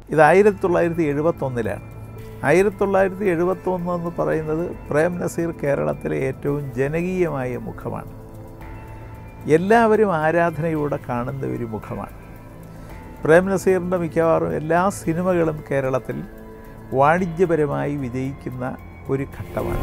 ഇത് ആയിരത്തി തൊള്ളായിരത്തി എഴുപത്തൊന്നിലാണ് ആയിരത്തി തൊള്ളായിരത്തി എഴുപത്തൊന്ന് എന്ന് പറയുന്നത് പ്രേം നസീർ കേരളത്തിലെ ഏറ്റവും ജനകീയമായ മുഖമാണ് എല്ലാവരും ആരാധനയോടെ കാണുന്ന ഒരു മുഖമാണ് പ്രേം നസീറിൻ്റെ മിക്കവാറും എല്ലാ സിനിമകളും കേരളത്തിൽ വാണിജ്യപരമായി വിജയിക്കുന്ന ഒരു ഘട്ടമാണ്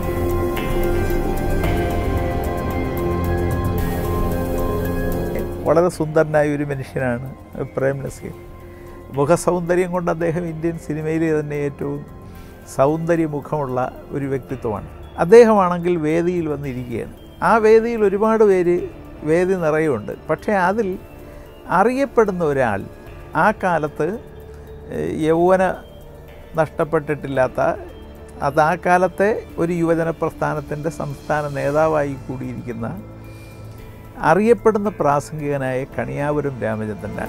വളരെ സുന്ദരനായ ഒരു മനുഷ്യനാണ് പ്രേം നസീർ മുഖസൗന്ദര്യം കൊണ്ട് അദ്ദേഹം ഇന്ത്യൻ സിനിമയിലെ തന്നെ ഏറ്റവും സൗന്ദര്യമുഖമുള്ള ഒരു വ്യക്തിത്വമാണ് അദ്ദേഹമാണെങ്കിൽ വേദിയിൽ വന്നിരിക്കുകയാണ് ആ വേദിയിൽ ഒരുപാട് പേര് വേദി നിറയുണ്ട് പക്ഷേ അതിൽ അറിയപ്പെടുന്ന ഒരാൾ ആ കാലത്ത് ഏഹ്, യൗവന നഷ്ടപ്പെട്ടിട്ടില്ലാത്ത അത് ആ കാലത്തെ ഒരു യുവജന പ്രസ്ഥാനത്തിൻ്റെ സംസ്ഥാന നേതാവായി കൂടിയിരിക്കുന്ന അറിയപ്പെടുന്ന പ്രാസംഗികനായ കണിയാപുരം രാമചന്ദ്രനാണ്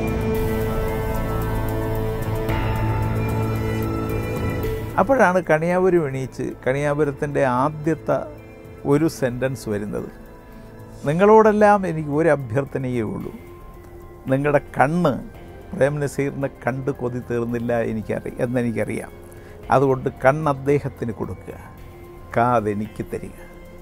അപ്പോഴാണ് കണിയാപുരം എണീച്ച് കണിയാപുരത്തിൻ്റെ ആദ്യത്തെ ഒരു സെൻറ്റൻസ് വരുന്നത് നിങ്ങളോടെല്ലാം എനിക്ക് ഒരു അഭ്യർത്ഥനയേ ഉള്ളൂ നിങ്ങളുടെ കണ്ണ് പ്രേം നസീറിനെ കണ്ട് കൊതി തീർന്നില്ല എനിക്കറി എന്നെനിക്കറിയാം അതുകൊണ്ട് കണ്ണ് അദ്ദേഹത്തിന് കൊടുക്കുക കാതെനിക്ക് തരിക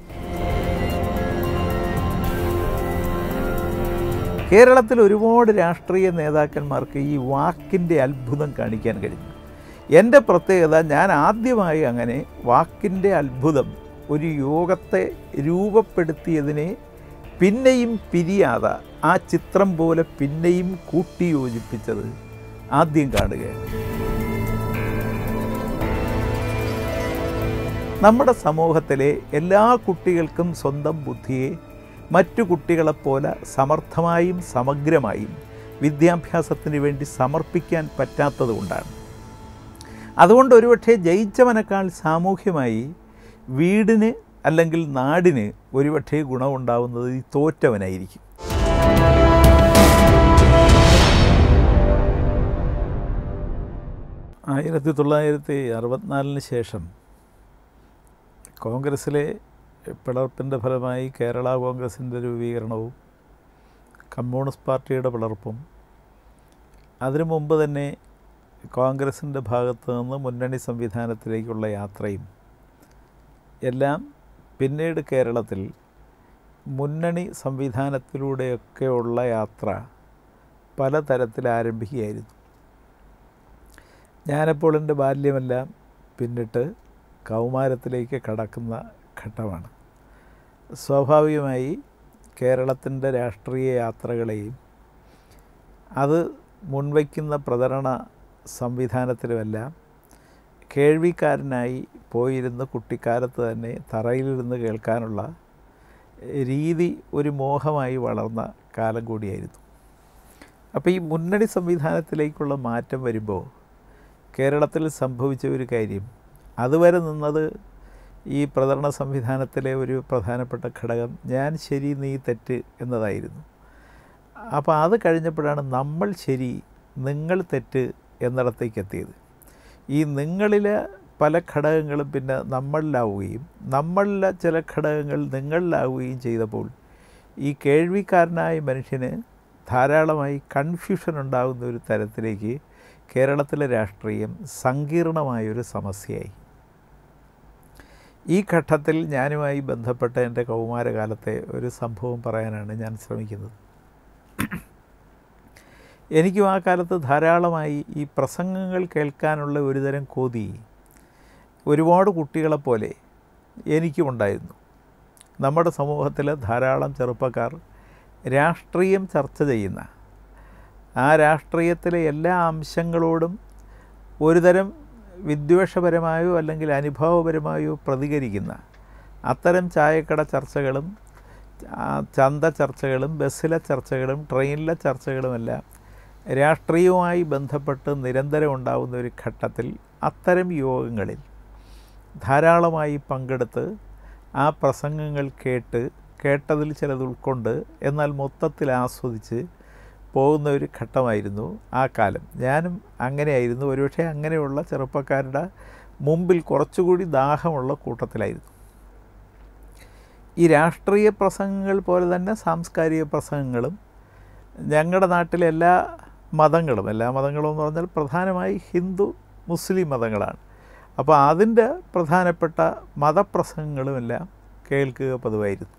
കേരളത്തിൽ ഒരുപാട് രാഷ്ട്രീയ നേതാക്കന്മാർക്ക് ഈ വാക്കിൻ്റെ അത്ഭുതം കാണിക്കാൻ കഴിഞ്ഞു എൻ്റെ പ്രത്യേകത ഞാൻ ആദ്യമായി അങ്ങനെ വാക്കിൻ്റെ അത്ഭുതം ഒരു യോഗത്തെ രൂപപ്പെടുത്തിയതിനെ പിന്നെയും പിരിയാതെ ആ ചിത്രം പോലെ പിന്നെയും കൂട്ടിയോജിപ്പിച്ചത് ആദ്യം കാണുകയാണ് നമ്മുടെ സമൂഹത്തിലെ എല്ലാ കുട്ടികൾക്കും സ്വന്തം ബുദ്ധിയെ മറ്റു കുട്ടികളെപ്പോലെ സമർത്ഥമായും സമഗ്രമായും വിദ്യാഭ്യാസത്തിന് വേണ്ടി സമർപ്പിക്കാൻ പറ്റാത്തതുകൊണ്ടാണ് അതുകൊണ്ട് ഒരുപക്ഷെ ജയിച്ചവനേക്കാൾ സാമൂഹ്യമായി വീടിന് അല്ലെങ്കിൽ നാടിന് ഒരുപക്ഷെ ഗുണമുണ്ടാവുന്നത് ഈ തോറ്റവനായിരിക്കും ആയിരത്തി തൊള്ളായിരത്തി അറുപത്തിനാലിന് ശേഷം കോൺഗ്രസ്സിലെ പിളർപ്പിൻ്റെ ഫലമായി കേരള കോൺഗ്രസിൻ്റെ രൂപീകരണവും കമ്മ്യൂണിസ്റ്റ് പാർട്ടിയുടെ പിളർപ്പും അതിനു മുമ്പ് തന്നെ കോൺഗ്രസിൻ്റെ ഭാഗത്ത് നിന്ന് മുന്നണി സംവിധാനത്തിലേക്കുള്ള യാത്രയും എല്ലാം പിന്നീട് കേരളത്തിൽ മുന്നണി സംവിധാനത്തിലൂടെയൊക്കെയുള്ള യാത്ര പലതരത്തിൽ ആരംഭിക്കുകയായിരുന്നു ഞാനപ്പോൾ എൻ്റെ ബാല്യമെല്ലാം പിന്നിട്ട് കൗമാരത്തിലേക്ക് കടക്കുന്ന ഘട്ടമാണ് സ്വാഭാവികമായി കേരളത്തിൻ്റെ രാഷ്ട്രീയ യാത്രകളെയും അത് മുൻവയ്ക്കുന്ന പ്രചരണ സംവിധാനത്തിലുമെല്ലാം കേൾവിക്കാരനായി പോയിരുന്ന് കുട്ടിക്കാലത്ത് തന്നെ തറയിലിരുന്ന് കേൾക്കാനുള്ള രീതി ഒരു മോഹമായി വളർന്ന കാലം കൂടിയായിരുന്നു അപ്പോൾ ഈ മുന്നണി സംവിധാനത്തിലേക്കുള്ള മാറ്റം വരുമ്പോൾ കേരളത്തിൽ സംഭവിച്ച ഒരു കാര്യം അതുവരെ നിന്നത് ഈ പ്രചരണ സംവിധാനത്തിലെ ഒരു പ്രധാനപ്പെട്ട ഘടകം ഞാൻ ശരി നീ തെറ്റ് എന്നതായിരുന്നു അപ്പോൾ അത് കഴിഞ്ഞപ്പോഴാണ് നമ്മൾ ശരി നിങ്ങൾ തെറ്റ് എന്നിടത്തേക്ക് എത്തിയത് ഈ നിങ്ങളിലെ പല ഘടകങ്ങളും പിന്നെ നമ്മളിലാവുകയും നമ്മളിലെ ചില ഘടകങ്ങൾ നിങ്ങളിലാവുകയും ചെയ്തപ്പോൾ ഈ കേൾവിക്കാരനായ മനുഷ്യന് ധാരാളമായി കൺഫ്യൂഷൻ ഉണ്ടാകുന്ന ഒരു തരത്തിലേക്ക് കേരളത്തിലെ രാഷ്ട്രീയം സങ്കീർണമായൊരു സമസ്യയായി ഈ ഘട്ടത്തിൽ ഞാനുമായി ബന്ധപ്പെട്ട എൻ്റെ കൗമാരകാലത്തെ ഒരു സംഭവം പറയാനാണ് ഞാൻ ശ്രമിക്കുന്നത് എനിക്കും ആ കാലത്ത് ധാരാളമായി ഈ പ്രസംഗങ്ങൾ കേൾക്കാനുള്ള ഒരുതരം കൊതി ഒരുപാട് കുട്ടികളെപ്പോലെ എനിക്കുമുണ്ടായിരുന്നു നമ്മുടെ സമൂഹത്തിലെ ധാരാളം ചെറുപ്പക്കാർ രാഷ്ട്രീയം ചർച്ച ചെയ്യുന്ന ആ രാഷ്ട്രീയത്തിലെ എല്ലാ അംശങ്ങളോടും ഒരുതരം വിദ്വേഷപരമായോ അല്ലെങ്കിൽ അനുഭവപരമായോ പ്രതികരിക്കുന്ന അത്തരം ചായക്കട ചർച്ചകളും ആ, ചന്ത ചർച്ചകളും ബസ്സിലെ ചർച്ചകളും ട്രെയിനിലെ ചർച്ചകളുമെല്ലാം രാഷ്ട്രീയവുമായി ബന്ധപ്പെട്ട് നിരന്തരം ഉണ്ടാകുന്ന ഒരു ഘട്ടത്തിൽ അത്തരം യോഗങ്ങളിൽ ധാരാളമായി പങ്കെടുത്ത് ആ പ്രസംഗങ്ങൾ കേട്ട് കേട്ടതിൽ ചിലത് ഉൾക്കൊണ്ട് എന്നാൽ മൊത്തത്തിൽ ആസ്വദിച്ച് പോകുന്ന ഒരു ഘട്ടമായിരുന്നു ആ കാലം ഞാനും അങ്ങനെയായിരുന്നു ഒരുപക്ഷെ അങ്ങനെയുള്ള ചെറുപ്പക്കാരുടെ മുമ്പിൽ കുറച്ചുകൂടി ദാഹമുള്ള കൂട്ടത്തിലായിരുന്നു ഈ രാഷ്ട്രീയ പ്രസംഗങ്ങൾ പോലെ തന്നെ സാംസ്കാരിക പ്രസംഗങ്ങളും ഞങ്ങളുടെ നാട്ടിലെ എല്ലാ മതങ്ങളും എല്ലാ മതങ്ങളും എന്ന് പറഞ്ഞാൽ പ്രധാനമായി ഹിന്ദു മുസ്ലിം മതങ്ങളാണ് അപ്പോൾ അതിൻ്റെ പ്രധാനപ്പെട്ട മതപ്രസംഗങ്ങളുമെല്ലാം കേൾക്കുക പതിവായിരുന്നു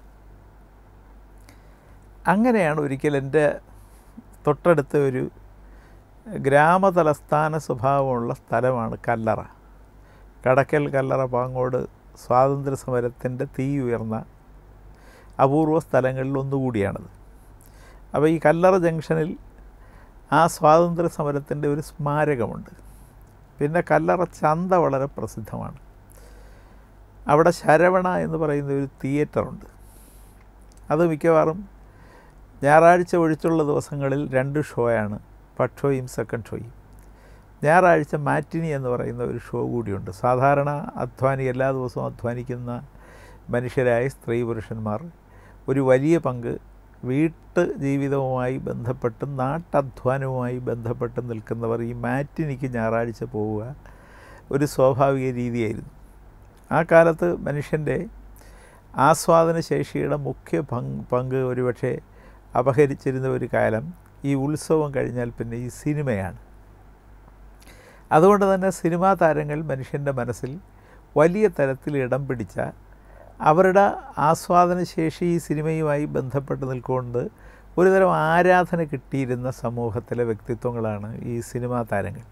അങ്ങനെയാണ് ഒരിക്കൽ എൻ്റെ തൊട്ടടുത്ത ഒരു ഗ്രാമതലസ്ഥാന സ്വഭാവമുള്ള സ്ഥലമാണ് കല്ലറ കടക്കൽ കല്ലറ പാങ്ങോട് സ്വാതന്ത്ര്യ സമരത്തിൻ്റെ തീ ഉയർന്ന അപൂർവ സ്ഥലങ്ങളിൽ ഒന്നുകൂടിയാണത് അപ്പോൾ ഈ കല്ലറ ജംഗ്ഷനിൽ ആ സ്വാതന്ത്ര്യ സമരത്തിൻ്റെ ഒരു സ്മാരകമുണ്ട് പിന്നെ കല്ലറ ചന്ത വളരെ പ്രസിദ്ധമാണ് അവിടെ ശരവണ എന്ന് പറയുന്ന ഒരു തിയേറ്ററുണ്ട് അത് മിക്കവാറും ഞായറാഴ്ച ഒഴിച്ചുള്ള ദിവസങ്ങളിൽ രണ്ട് ഷോയാണ് ഫസ്റ്റ് ഷോയും സെക്കൻഡ് ഷോയും ഞായറാഴ്ച മാറ്റിനി എന്ന് പറയുന്ന ഒരു ഷോ കൂടിയുണ്ട് സാധാരണ അധ്വാനി എല്ലാ ദിവസവും അധ്വാനിക്കുന്ന മനുഷ്യരായ സ്ത്രീ പുരുഷന്മാർ ഒരു വലിയ പങ്ക് വീട്ട് ജീവിതവുമായി ബന്ധപ്പെട്ടും നാട്ടധ്വാനവുമായി ബന്ധപ്പെട്ട് നിൽക്കുന്നവർ ഈ മാറ്റിനിക്ക് ഞായറാഴ്ച പോവുക ഒരു സ്വാഭാവിക രീതിയായിരുന്നു ആ കാലത്ത് മനുഷ്യൻ്റെ ആസ്വാദന ശേഷിയുടെ മുഖ്യ പങ്ക് പങ്ക് ഒരുപക്ഷെ അപഹരിച്ചിരുന്ന ഒരു കാലം ഈ ഉത്സവം കഴിഞ്ഞാൽ പിന്നെ ഈ സിനിമയാണ് അതുകൊണ്ട് തന്നെ സിനിമാ താരങ്ങൾ മനുഷ്യൻ്റെ മനസ്സിൽ വലിയ തരത്തിൽ ഇടം പിടിച്ച അവരുടെ ആസ്വാദനശേഷി ഈ സിനിമയുമായി ബന്ധപ്പെട്ട് നിൽക്കൊണ്ട് ഒരുതരം ആരാധന കിട്ടിയിരുന്ന സമൂഹത്തിലെ വ്യക്തിത്വങ്ങളാണ് ഈ സിനിമാ താരങ്ങൾ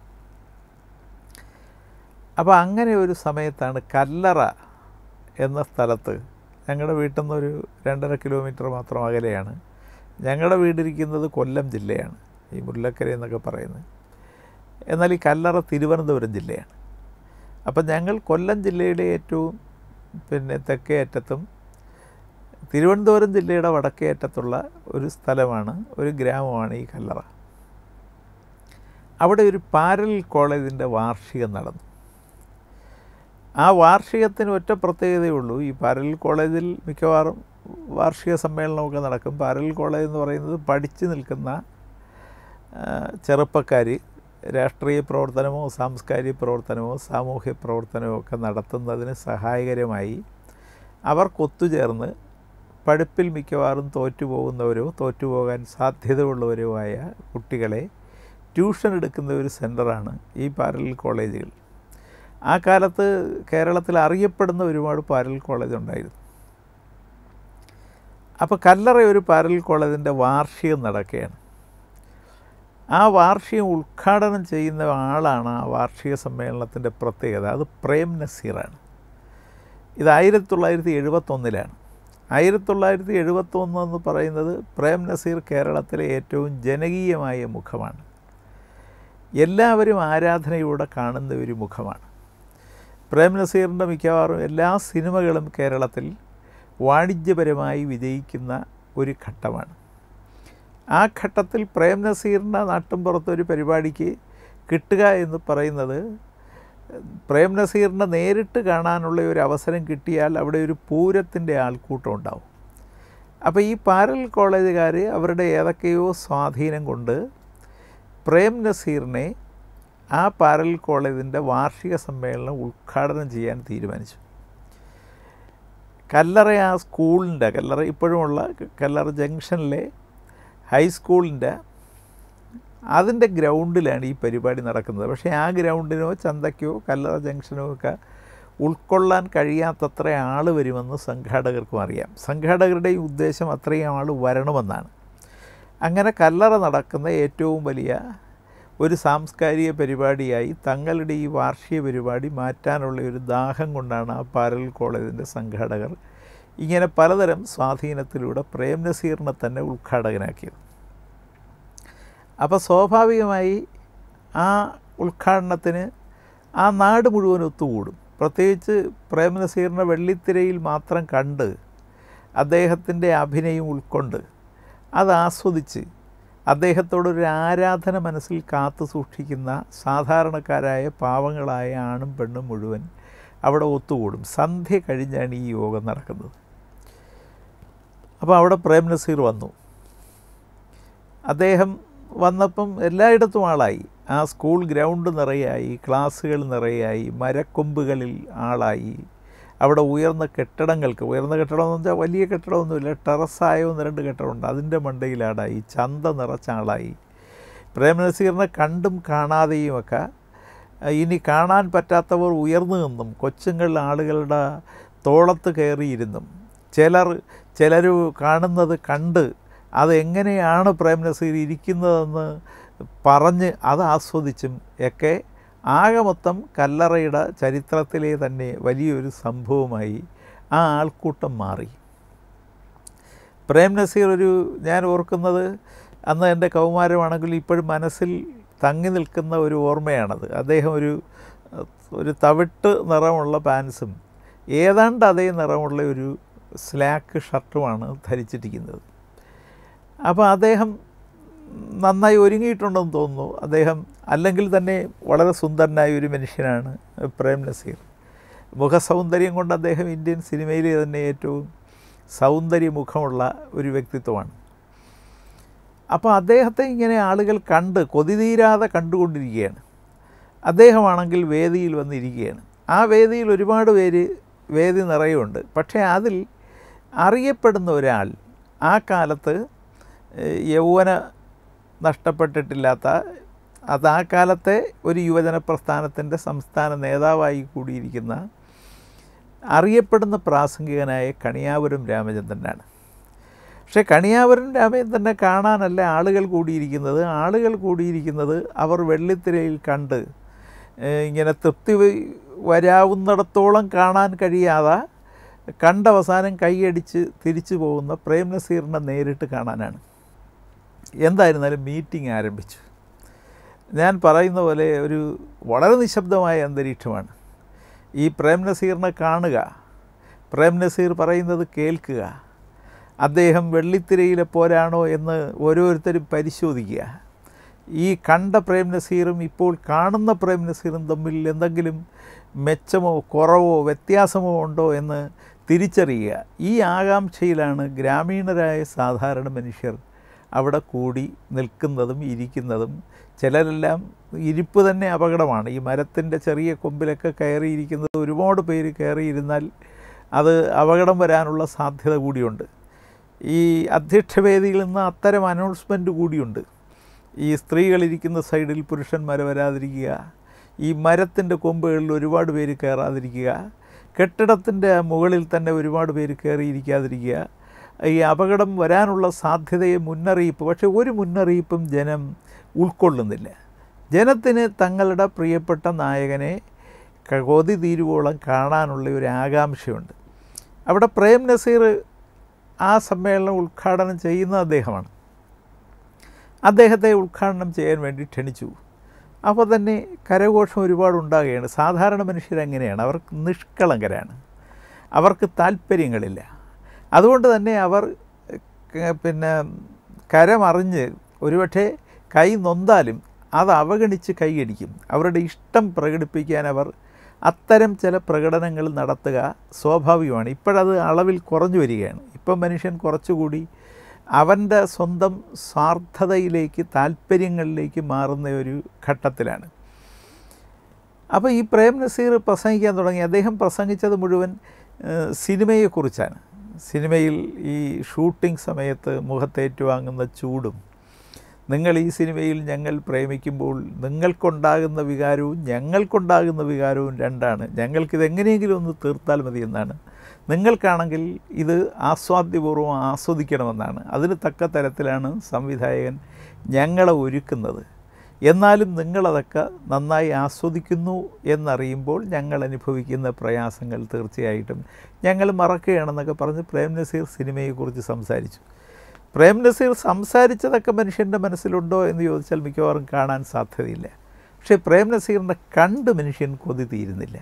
അപ്പോൾ അങ്ങനെ ഒരു സമയത്താണ് കല്ലറ എന്ന സ്ഥലത്ത് ഞങ്ങളുടെ വീട്ടിൽ നിന്നൊരു രണ്ടര കിലോമീറ്റർ മാത്രം അകലെയാണ് ഞങ്ങളുടെ വീടിരിക്കുന്നത് കൊല്ലം ജില്ലയാണ് ഈ മുല്ലക്കര എന്നൊക്കെ പറയുന്നത് എന്നാൽ ഈ കല്ലറ തിരുവനന്തപുരം ജില്ലയാണ് അപ്പം ഞങ്ങൾ കൊല്ലം ജില്ലയുടെ ഏറ്റവും പിന്നെ തെക്കേ അറ്റത്തും തിരുവനന്തപുരം ജില്ലയുടെ വടക്കേ അറ്റത്തുള്ള ഒരു സ്ഥലമാണ് ഒരു ഗ്രാമമാണ് ഈ കല്ലറ അവിടെ ഒരു പാരൽ കോളേജിൻ്റെ വാർഷികം നടന്നു ആ വാർഷികത്തിന് ഒറ്റ പ്രത്യേകതയുള്ളൂ ഈ പാരൽ കോളേജിൽ മിക്കവാറും വാർഷിക സമ്മേളനമൊക്കെ നടക്കും പാരൽ കോളേജ് എന്ന് പറയുന്നത് പഠിച്ചു നിൽക്കുന്ന ചെറുപ്പക്കാർ രാഷ്ട്രീയ പ്രവർത്തനമോ സാംസ്കാരിക പ്രവർത്തനമോ സാമൂഹ്യ പ്രവർത്തനമോ ഒക്കെ നടത്തുന്നതിന് സഹായകരമായി അവർക്കൊത്തുചേർന്ന് പഠിപ്പിൽ മിക്കവാറും തോറ്റുപോകുന്നവരോ തോറ്റുപോകാൻ സാധ്യതയുള്ളവരോ ആയ കുട്ടികളെ ട്യൂഷൻ എടുക്കുന്ന ഒരു സെൻ്ററാണ് ഈ പാരലൽ കോളേജുകൾ ആ കാലത്ത് കേരളത്തിൽ അറിയപ്പെടുന്ന ഒരുപാട് പാരലൽ കോളേജ് ഉണ്ടായിരുന്നു അപ്പോൾ കല്ലറ ഒരു പാരലൽ കോളേജിൻ്റെ വാർഷികം നടക്കുകയാണ് ആ വാർഷികം ഉദ്ഘാടനം ചെയ്യുന്ന ആളാണ് ആ വാർഷിക സമ്മേളനത്തിൻ്റെ പ്രത്യേകത അത് പ്രേം നസീറാണ് ഇത് ആയിരത്തി തൊള്ളായിരത്തി എഴുപത്തൊന്നിലാണ് ആയിരത്തി തൊള്ളായിരത്തി എഴുപത്തൊന്ന് എന്ന് പറയുന്നത് പ്രേം നസീർ കേരളത്തിലെ ഏറ്റവും ജനകീയമായ മുഖമാണ് എല്ലാവരും ആരാധനയോടെ കാണുന്ന ഒരു മുഖമാണ് പ്രേം നസീറിൻ്റെ മിക്കവാറും എല്ലാ സിനിമകളും കേരളത്തിൽ വാണിജ്യപരമായി വിജയിക്കുന്ന ഒരു ഘട്ടമാണ് ആ ഘട്ടത്തിൽ പ്രേം നസീറിൻ്റെ നാട്ടിൻപുറത്തൊരു പരിപാടിക്ക് കിട്ടുക എന്ന് പറയുന്നത് പ്രേം നസീറിനെ നേരിട്ട് കാണാനുള്ള ഒരു അവസരം കിട്ടിയാൽ അവിടെ ഒരു പൂരത്തിൻ്റെ ആൾക്കൂട്ടം ഉണ്ടാവും അപ്പോൾ ഈ പാരൽ കോളേജുകാർ അവരുടെ ഏതൊക്കെയോ സ്വാധീനം കൊണ്ട് പ്രേം നസീറിനെ ആ പാരൽ കോളേജിൻ്റെ വാർഷിക സമ്മേളനം ഉദ്ഘാടനം ചെയ്യാൻ തീരുമാനിച്ചു കല്ലറ ആ സ്കൂളിൻ്റെ കല്ലറ ഇപ്പോഴുമുള്ള കല്ലറ ജംഗ്ഷനിലെ ഹൈസ്കൂളിൻ്റെ അതിൻ്റെ ഗ്രൗണ്ടിലാണ് ഈ പരിപാടി നടക്കുന്നത് പക്ഷേ ആ ഗ്രൗണ്ടിനോ ചന്തയ്ക്കോ കല്ലറ ജംഗ്ഷനോ ഒക്കെ ഉൾക്കൊള്ളാൻ കഴിയാത്തത്ര ആൾ വരുമെന്ന് സംഘാടകർക്കും അറിയാം സംഘാടകരുടെ ഉദ്ദേശം അത്രയും ആൾ വരണമെന്നാണ് അങ്ങനെ കല്ലറ നടക്കുന്ന ഏറ്റവും വലിയ ഒരു സാംസ്കാരിക പരിപാടിയായി തങ്ങളുടെ ഈ വാർഷിക പരിപാടി മാറ്റാനുള്ള ഒരു ദാഹം കൊണ്ടാണ് ആ പാരൽ കോളേജിൻ്റെ സംഘാടകർ ഇങ്ങനെ പലതരം സ്വാധീനത്തിലൂടെ പ്രേം നസീറിനെ തന്നെ ഉദ്ഘാടകനാക്കിയത് അപ്പോൾ സ്വാഭാവികമായി ആ ഉദ്ഘാടനത്തിന് ആ നാട് മുഴുവൻ ഒത്തുകൂടും പ്രത്യേകിച്ച് പ്രേം നസീറിനെ വെള്ളിത്തിരയിൽ മാത്രം കണ്ട് അദ്ദേഹത്തിൻ്റെ അഭിനയം ഉൾക്കൊണ്ട് അത് ആസ്വദിച്ച് അദ്ദേഹത്തോടൊരു ആരാധന മനസ്സിൽ കാത്തു സൂക്ഷിക്കുന്ന സാധാരണക്കാരായ പാവങ്ങളായ ആണും പെണ്ണും മുഴുവൻ അവിടെ ഒത്തുകൂടും സന്ധ്യ കഴിഞ്ഞാണ് ഈ യോഗം നടക്കുന്നത് അപ്പോൾ അവിടെ പ്രേം നസീർ വന്നു അദ്ദേഹം വന്നപ്പം എല്ലായിടത്തും ആളായി ആ സ്കൂൾ ഗ്രൗണ്ട് നിറയായി ക്ലാസ്സുകൾ നിറയായി മരക്കൊമ്പുകളിൽ ആളായി അവിടെ ഉയർന്ന കെട്ടിടങ്ങൾക്ക് ഉയർന്ന കെട്ടിടം എന്ന് വെച്ചാൽ വലിയ കെട്ടിടമൊന്നുമില്ല ടെറസായ ഒന്ന് രണ്ട് കെട്ടിടമുണ്ട് അതിൻ്റെ മണ്ടയിലാടായി ചന്ത നിറച്ച ആളായി പ്രേംനസീറിനെ കണ്ടും കാണാതെയുമൊക്കെ ഇനി കാണാൻ പറ്റാത്തവർ ഉയർന്നു നിന്നും കൊച്ചുങ്ങൾ ആളുകളുടെ തോളത്ത് കയറിയിരുന്നും ചിലർ ചിലർ കാണുന്നത് കണ്ട് അതെങ്ങനെയാണ് പ്രേംനസീർ ഇരിക്കുന്നതെന്ന് പറഞ്ഞ് അത് ആസ്വദിച്ചും ഒക്കെ ആകെ മൊത്തം കല്ലറയുടെ ചരിത്രത്തിലെ തന്നെ വലിയൊരു സംഭവമായി ആ ആൾക്കൂട്ടം മാറി പ്രേം നസീർ ഒരു ഞാൻ ഓർക്കുന്നത് അന്ന് എൻ്റെ കൗമാരമാണെങ്കിൽ ഇപ്പോഴും മനസ്സിൽ തങ്ങി നിൽക്കുന്ന ഒരു ഓർമ്മയാണത് അദ്ദേഹം ഒരു ഒരു തവിട്ട് നിറമുള്ള പാൻസും ഏതാണ്ട് അതേ നിറമുള്ള ഒരു സ്ലാക്ക് ഷർട്ടുമാണ് ധരിച്ചിരിക്കുന്നത് അപ്പോൾ അദ്ദേഹം നന്നായി ഒരുങ്ങിയിട്ടുണ്ടെന്ന് തോന്നുന്നു അദ്ദേഹം അല്ലെങ്കിൽ തന്നെ വളരെ സുന്ദരനായ ഒരു മനുഷ്യനാണ് പ്രേം നസീർ മുഖസൗന്ദര്യം കൊണ്ട് അദ്ദേഹം ഇന്ത്യൻ സിനിമയിലെ തന്നെ ഏറ്റവും സൗന്ദര്യമുഖമുള്ള ഒരു വ്യക്തിത്വമാണ് അപ്പോൾ അദ്ദേഹത്തെ ഇങ്ങനെ ആളുകൾ കണ്ട് കൊതിതീരാതെ കണ്ടുകൊണ്ടിരിക്കുകയാണ് അദ്ദേഹമാണെങ്കിൽ വേദിയിൽ വന്നിരിക്കുകയാണ് ആ വേദിയിൽ ഒരുപാട് പേര് വേദി നിറയുണ്ട് പക്ഷേ അതിൽ അറിയപ്പെടുന്ന ഒരാൾ ആ കാലത്ത് യൗവന നഷ്ടപ്പെട്ടിട്ടില്ലാത്ത അത് ആ കാലത്തെ ഒരു യുവജന പ്രസ്ഥാനത്തിൻ്റെ സംസ്ഥാന നേതാവായി കൂടിയിരിക്കുന്ന അറിയപ്പെടുന്ന പ്രാസംഗികനായ കണിയാപുരം രാമചന്ദ്രനാണ് പക്ഷേ കണിയാപുരം രാമചന്ദ്രനെ കാണാനല്ല ആളുകൾ കൂടിയിരിക്കുന്നത് ആളുകൾ കൂടിയിരിക്കുന്നത് അവർ വെള്ളിത്തിരയിൽ കണ്ട് ഇങ്ങനെ തൃപ്തി വരാവുന്നിടത്തോളം കാണാൻ കഴിയാതെ കണ്ടവസാനം കൈയടിച്ച് തിരിച്ചു പോകുന്ന പ്രേം നസീറിനെ നേരിട്ട് കാണാനാണ് എന്തായിരുന്നാലും മീറ്റിംഗ് ആരംഭിച്ചു ഞാൻ പറയുന്ന പോലെ ഒരു വളരെ നിശബ്ദമായ അന്തരീക്ഷമാണ് ഈ പ്രേം നസീറിനെ കാണുക പ്രേം നസീർ പറയുന്നത് കേൾക്കുക അദ്ദേഹം വെള്ളിത്തിരയിലെ പോരാണോ എന്ന് ഓരോരുത്തരും പരിശോധിക്കുക ഈ കണ്ട പ്രേം നസീറും ഇപ്പോൾ കാണുന്ന പ്രേം നസീറും തമ്മിൽ എന്തെങ്കിലും മെച്ചമോ കുറവോ വ്യത്യാസമോ ഉണ്ടോ എന്ന് തിരിച്ചറിയുക ഈ ആകാംക്ഷയിലാണ് ഗ്രാമീണരായ സാധാരണ മനുഷ്യർ അവിടെ കൂടി നിൽക്കുന്നതും ഇരിക്കുന്നതും ചിലരെല്ലാം ഇരിപ്പ് തന്നെ അപകടമാണ് ഈ മരത്തിൻ്റെ ചെറിയ കൊമ്പിലൊക്കെ കയറിയിരിക്കുന്നത് ഒരുപാട് പേര് കയറിയിരുന്നാൽ അത് അപകടം വരാനുള്ള സാധ്യത കൂടിയുണ്ട് ഈ അധ്യക്ഷവേദിയിൽ നിന്ന് അത്തരം അനൗൺസ്മെൻറ്റ് കൂടിയുണ്ട് ഈ സ്ത്രീകളിരിക്കുന്ന സൈഡിൽ പുരുഷന്മാർ വരാതിരിക്കുക ഈ മരത്തിൻ്റെ കൊമ്പുകളിൽ ഒരുപാട് പേര് കയറാതിരിക്കുക കെട്ടിടത്തിൻ്റെ മുകളിൽ തന്നെ ഒരുപാട് പേര് കയറിയിരിക്കാതിരിക്കുക ഈ അപകടം വരാനുള്ള സാധ്യതയെ മുന്നറിയിപ്പ് പക്ഷേ ഒരു മുന്നറിയിപ്പും ജനം ഉൾക്കൊള്ളുന്നില്ല ജനത്തിന് തങ്ങളുടെ പ്രിയപ്പെട്ട നായകനെ കൊതി തീരുവോളം കാണാനുള്ള ഒരു ആകാംക്ഷയുണ്ട് അവിടെ പ്രേം നസീർ ആ സമ്മേളനം ഉദ്ഘാടനം ചെയ്യുന്ന അദ്ദേഹമാണ് അദ്ദേഹത്തെ ഉദ്ഘാടനം ചെയ്യാൻ വേണ്ടി ക്ഷണിച്ചു അപ്പോൾ തന്നെ കരഘോഷം ഒരുപാട് ഉണ്ടാകുകയാണ് സാധാരണ മനുഷ്യരങ്ങനെയാണ് അവർ നിഷ്കളങ്കരാണ് അവർക്ക് താല്പര്യങ്ങളില്ല അതുകൊണ്ട് തന്നെ അവർ പിന്നെ കരമറിഞ്ഞ് ഒരുപക്ഷെ കൈ നൊന്താലും അത് അവഗണിച്ച് കൈയടിക്കും അവരുടെ ഇഷ്ടം പ്രകടിപ്പിക്കാൻ അവർ അത്തരം ചില പ്രകടനങ്ങൾ നടത്തുക സ്വാഭാവികമാണ് ഇപ്പോഴത് അളവിൽ കുറഞ്ഞു വരികയാണ് ഇപ്പം മനുഷ്യൻ കുറച്ചുകൂടി അവൻ്റെ സ്വന്തം സ്വാർത്ഥതയിലേക്ക് താല്പര്യങ്ങളിലേക്ക് മാറുന്ന ഒരു ഘട്ടത്തിലാണ് അപ്പോൾ ഈ പ്രേം നസീർ പ്രസംഗിക്കാൻ തുടങ്ങി അദ്ദേഹം പ്രസംഗിച്ചത് മുഴുവൻ സിനിമയെക്കുറിച്ചാണ് സിനിമയിൽ ഈ ഷൂട്ടിംഗ് സമയത്ത് മുഖത്തേറ്റുവാങ്ങുന്ന ചൂടും നിങ്ങൾ ഈ സിനിമയിൽ ഞങ്ങൾ പ്രേമിക്കുമ്പോൾ നിങ്ങൾക്കുണ്ടാകുന്ന വികാരവും ഞങ്ങൾക്കുണ്ടാകുന്ന വികാരവും രണ്ടാണ് ഞങ്ങൾക്കിത് എങ്ങനെയെങ്കിലും ഒന്ന് തീർത്താൽ മതി എന്നാണ് നിങ്ങൾക്കാണെങ്കിൽ ഇത് ആസ്വാദ്യപൂർവ്വം ആസ്വദിക്കണമെന്നാണ് അതിന് തക്ക തരത്തിലാണ് സംവിധായകൻ ഞങ്ങളെ ഒരുക്കുന്നത് എന്നാലും നിങ്ങളതൊക്കെ നന്നായി ആസ്വദിക്കുന്നു എന്നറിയുമ്പോൾ ഞങ്ങൾ അനുഭവിക്കുന്ന പ്രയാസങ്ങൾ തീർച്ചയായിട്ടും ഞങ്ങൾ മറക്കുകയാണെന്നൊക്കെ പറഞ്ഞ് പ്രേം നസീർ സിനിമയെക്കുറിച്ച് സംസാരിച്ചു പ്രേം നസീർ സംസാരിച്ചതൊക്കെ മനുഷ്യൻ്റെ മനസ്സിലുണ്ടോ എന്ന് ചോദിച്ചാൽ മിക്കവാറും കാണാൻ സാധ്യതയില്ല പക്ഷേ പ്രേം നസീറിനെ കണ്ട് മനുഷ്യൻ കൊതി തീരുന്നില്ല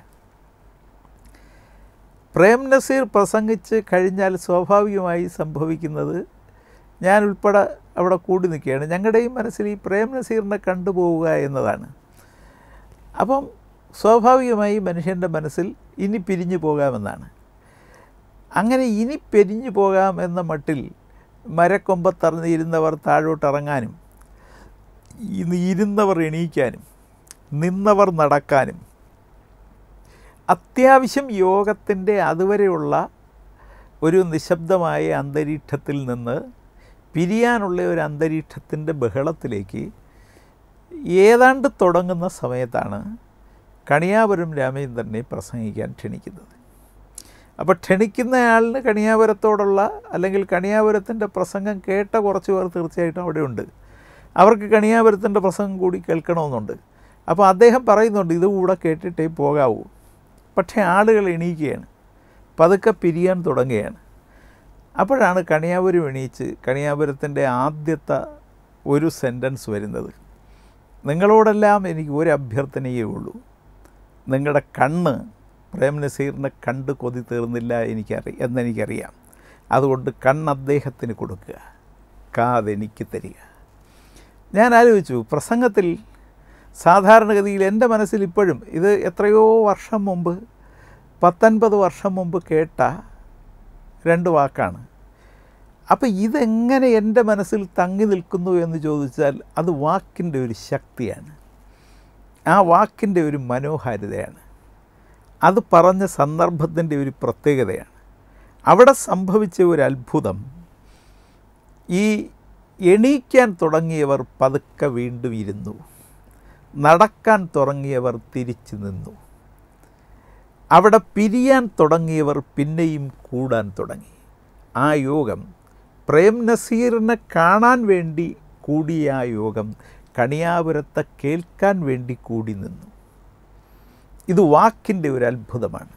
പ്രേം നസീർ പ്രസംഗിച്ച് കഴിഞ്ഞാൽ സ്വാഭാവികമായി സംഭവിക്കുന്നത് ഞാൻ ഉൾപ്പെടെ അവിടെ കൂടി നിൽക്കുകയാണ് ഞങ്ങളുടെയും മനസ്സിൽ ഈ പ്രേം നസീറിനെ കണ്ടുപോവുക എന്നതാണ് അപ്പം സ്വാഭാവികമായി മനുഷ്യൻ്റെ മനസ്സിൽ ഇനി പിരിഞ്ഞു പോകാമെന്നാണ് അങ്ങനെ ഇനി പിരിഞ്ഞു പോകാം എന്ന മട്ടിൽ മരക്കൊമ്പത്തറഞ്ഞിരുന്നവർ താഴോട്ടിറങ്ങാനും ഇരുന്നവർ എണീക്കാനും നിന്നവർ നടക്കാനും അത്യാവശ്യം യോഗത്തിൻ്റെ അതുവരെയുള്ള ഒരു നിശബ്ദമായ അന്തരീക്ഷത്തിൽ നിന്ന് പിരിയാനുള്ള ഒരു അന്തരീക്ഷത്തിൻ്റെ ബഹളത്തിലേക്ക് ഏതാണ്ട് തുടങ്ങുന്ന സമയത്താണ് കണിയാപുരം രാമചന്ദ്രനെ പ്രസംഗിക്കാൻ ക്ഷണിക്കുന്നത് അപ്പോൾ ക്ഷണിക്കുന്നയാളിന് കണിയാപുരത്തോടുള്ള അല്ലെങ്കിൽ കണിയാപുരത്തിൻ്റെ പ്രസംഗം കേട്ട കുറച്ച് പേർ തീർച്ചയായിട്ടും അവിടെയുണ്ട് അവർക്ക് കണിയാപുരത്തിൻ്റെ പ്രസംഗം കൂടി കേൾക്കണമെന്നുണ്ട് അപ്പോൾ അദ്ദേഹം പറയുന്നുണ്ട് ഇത് കൂടെ കേട്ടിട്ടേ പോകാവൂ പക്ഷേ ആളുകൾ എണീക്കുകയാണ് പതുക്കെ പിരിയാൻ തുടങ്ങുകയാണ് അപ്പോഴാണ് കണിയാപുരം എണീച്ച് കണിയാപുരത്തിൻ്റെ ആദ്യത്തെ ഒരു സെൻറ്റൻസ് വരുന്നത് നിങ്ങളോടെല്ലാം എനിക്ക് ഒരു അഭ്യർത്ഥനയേ ഉള്ളൂ നിങ്ങളുടെ കണ്ണ് പ്രേം നസീറിനെ കണ്ട് കൊതി തീർന്നില്ല എനിക്കറി എന്നെനിക്കറിയാം അതുകൊണ്ട് കണ്ണ് അദ്ദേഹത്തിന് കൊടുക്കുക കാതെനിക്ക് തരിക ഞാൻ ആലോചിച്ചു പ്രസംഗത്തിൽ സാധാരണഗതിയിൽ എൻ്റെ മനസ്സിൽ ഇപ്പോഴും ഇത് എത്രയോ വർഷം മുമ്പ് പത്തൊൻപത് വർഷം മുമ്പ് കേട്ട രണ്ട് വാക്കാണ് അപ്പോൾ ഇതെങ്ങനെ എൻ്റെ മനസ്സിൽ തങ്ങി നിൽക്കുന്നു എന്ന് ചോദിച്ചാൽ അത് വാക്കിൻ്റെ ഒരു ശക്തിയാണ് ആ വാക്കിൻ്റെ ഒരു മനോഹാരിതയാണ് അത് പറഞ്ഞ സന്ദർഭത്തിൻ്റെ ഒരു പ്രത്യേകതയാണ് അവിടെ സംഭവിച്ച ഒരു അത്ഭുതം ഈ എണീക്കാൻ തുടങ്ങിയവർ പതുക്കെ വീണ്ടും ഇരുന്നു നടക്കാൻ തുടങ്ങിയവർ തിരിച്ചു നിന്നു അവിടെ പിരിയാൻ തുടങ്ങിയവർ പിന്നെയും കൂടാൻ തുടങ്ങി ആ യോഗം പ്രേം നസീറിനെ കാണാൻ വേണ്ടി കൂടിയ ആ യോഗം കണിയാപുരത്തെ കേൾക്കാൻ വേണ്ടി കൂടി നിന്നു ഇത് വാക്കിൻ്റെ ഒരു അത്ഭുതമാണ്